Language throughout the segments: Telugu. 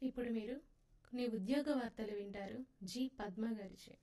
ఇప్పుడు మీరు నీ ఉద్యోగ వార్తలు వింటారు జి పద్మ గారిచే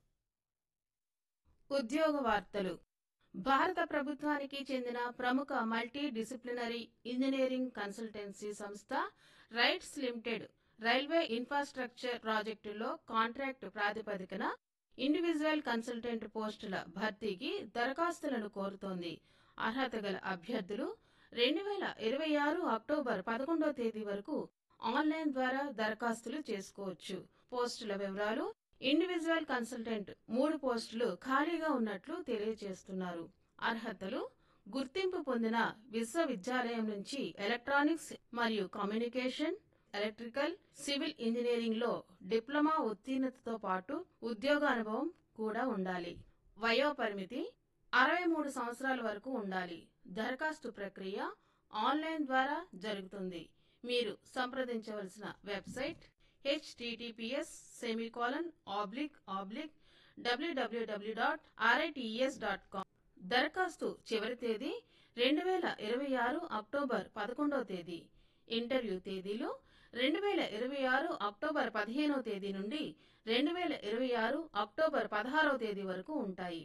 ఉద్యోగ వార్తలు భారత ప్రభుత్వానికి చెందిన ప్రముఖ మల్టీ డిసిప్లినరీ ఇంజనీరింగ్ కన్సల్టెన్సీ సంస్థ రైట్స్ లిమిటెడ్ రైల్వే ఇన్ఫ్రాస్ట్రక్చర్ ప్రాజెక్టులో కాంట్రాక్ట్ ప్రాతిపదికన ఇండివిజువల్ కన్సల్టెంట్ పోస్టుల భర్తీకి దరఖాస్తులను కోరుతోంది అర్హత గల అభ్యర్థులు రెండు వేల ఇరవై ఆరు అక్టోబర్ పదకొండో తేదీ వరకు ఆన్లైన్ ద్వారా దరఖాస్తులు చేసుకోవచ్చు పోస్టుల వివరాలు ఇండివిజువల్ కన్సల్టెంట్ మూడు పోస్టులు ఖాళీగా ఉన్నట్లు తెలియజేస్తున్నారు అర్హతలు గుర్తింపు పొందిన విశ్వవిద్యాలయం నుంచి ఎలక్ట్రానిక్స్ మరియు కమ్యూనికేషన్ ఎలక్ట్రికల్ సివిల్ ఇంజనీరింగ్ లో డిప్లొమా ఉత్తీర్ణతతో పాటు ఉద్యోగ అనుభవం కూడా ఉండాలి వయో పరిమితి అరవై మూడు సంవత్సరాల వరకు ఉండాలి దరఖాస్తు ప్రక్రియ ఆన్లైన్ ద్వారా జరుగుతుంది మీరు సంప్రదించవలసిన website HTTPS semicolon oblique oblique WWW dot RITS dot com దరఖాస్తు చివరి తేదీ రెండు వేల ఇరవై ఆరు అక్టోబర్ పదకొండవ తేదీ ఇంటర్వ్యూ తేదీలు రెండు వేల ఇరవై ఆరు అక్టోబర్ పదిహేనవ తేదీ నుండి రెండు వేల ఇరవై ఆరు అక్టోబర్ పదహారవ తేదీ వరకు ఉంటాయి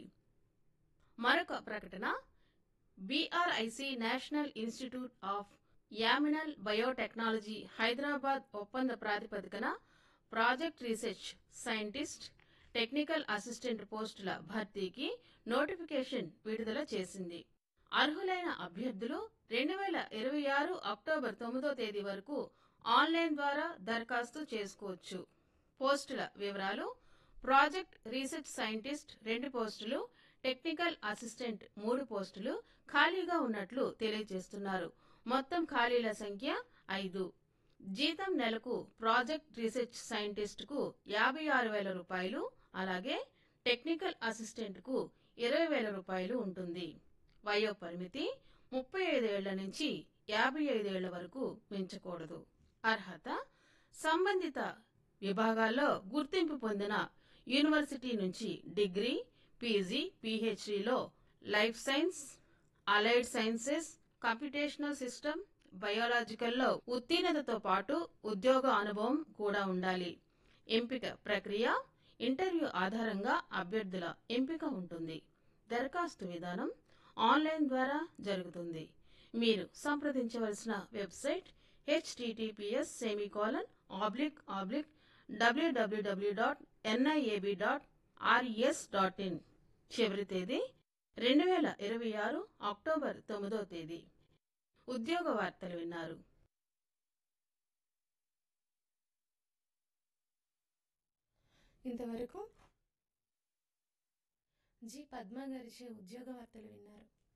మరొక ప్రకటన BRIC national institute of animal biotechnology Hyderabad ఒప్పంద ప్రాతిపదికన project research scientist technical assistant పోస్టుల భర్తీకి నోటిఫికేషన్ విడుదల చేసింది అర్హులైన అభ్యర్థులు రెండు వేల ఇరవై ఆరు అక్టోబర్ తొమ్మిదో తేదీ వరకు ఆన్లైన్ ద్వారా దరఖాస్తు చేసుకోవచ్చు పోస్టుల వివరాలు ప్రాజెక్ట్ రీసెర్చ్ సైంటిస్ట్ రెండు పోస్టులు టెక్నికల్ అసిస్టెంట్ మూడు పోస్టులు ఖాళీగా ఉన్నట్లు తెలియజేస్తున్నారు మొత్తం ఖాళీల సంఖ్య ఐదు జీతం నెలకు ప్రాజెక్ట్ రీసెర్చ్ సైంటిస్ట్ కు యాభై ఆరు వేల రూపాయలు అలాగే టెక్నికల్ అసిస్టెంట్ కు ఇరవై వేల రూపాయలు ఉంటుంది వయో పరిమితి ముప్పై ఐదేళ్ల నుంచి యాభై ఐదేళ్ల వరకు పెంచకూడదు అర్హత సంబంధిత విభాగాల్లో గుర్తింపు పొందిన యూనివర్సిటీ నుంచి డిగ్రీ పీజీ పీహెచ్డీలో life science allied sciences computational system బయోలాజికల్లో ఉత్తీర్ణతతో పాటు ఉద్యోగ అనుభవం కూడా ఉండాలి ఎంపిక ప్రక్రియ ఇంటర్వ్యూ ఆధారంగా అభ్యర్థుల ఎంపిక ఉంటుంది దరఖాస్తు విధానం ఆన్లైన్ ద్వారా జరుగుతుంది మీరు సంప్రదించవలసిన website HTTPS semicolon oblique oblique WWW dot NIAB dot RES dot in చివరి తేదీ రెండు వేల ఇరవై ఆరు అక్టోబర్ తొమ్మిదో తేదీ ఉద్యోగ వార్తలు విన్నారు ఇంతవరకు జి పద్మ గారిచే ఉద్యోగ వార్తలు విన్నారు